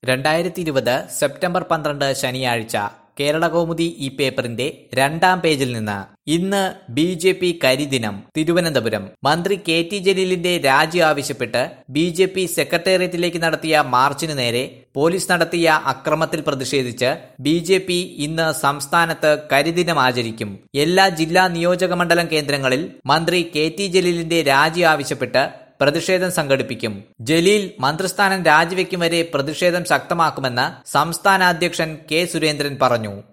രണ്ടായിരത്തി ഇരുപത് സെപ്റ്റംബർ പന്ത്രണ്ട് ശനിയാഴ്ച കേരളകൗമുദി ഈ പേപ്പറിന്റെ രണ്ടാം പേജിൽ നിന്ന് ഇന്ന് ബി ജെ പി കരിദിനം തിരുവനന്തപുരം മന്ത്രി കെ ടി ജലീലിന്റെ രാജി ആവശ്യപ്പെട്ട് ബി ജെ പി സെക്രട്ടേറിയറ്റിലേക്ക് നടത്തിയ മാർച്ചിന് നേരെ പോലീസ് നടത്തിയ അക്രമത്തിൽ പ്രതിഷേധിച്ച് ബി ജെ പി ഇന്ന് സംസ്ഥാനത്ത് കരിദിനം ആചരിക്കും എല്ലാ ജില്ലാ നിയോജക മണ്ഡലം കേന്ദ്രങ്ങളിൽ മന്ത്രി കെ ടി ജലീലിന്റെ രാജി ആവശ്യപ്പെട്ട് പ്രതിഷേധം സംഘടിപ്പിക്കും ജലീൽ മന്ത്രിസ്ഥാനം രാജിവെക്കും വരെ പ്രതിഷേധം ശക്തമാക്കുമെന്ന് സംസ്ഥാന അധ്യക്ഷൻ കെ സുരേന്ദ്രൻ പറഞ്ഞു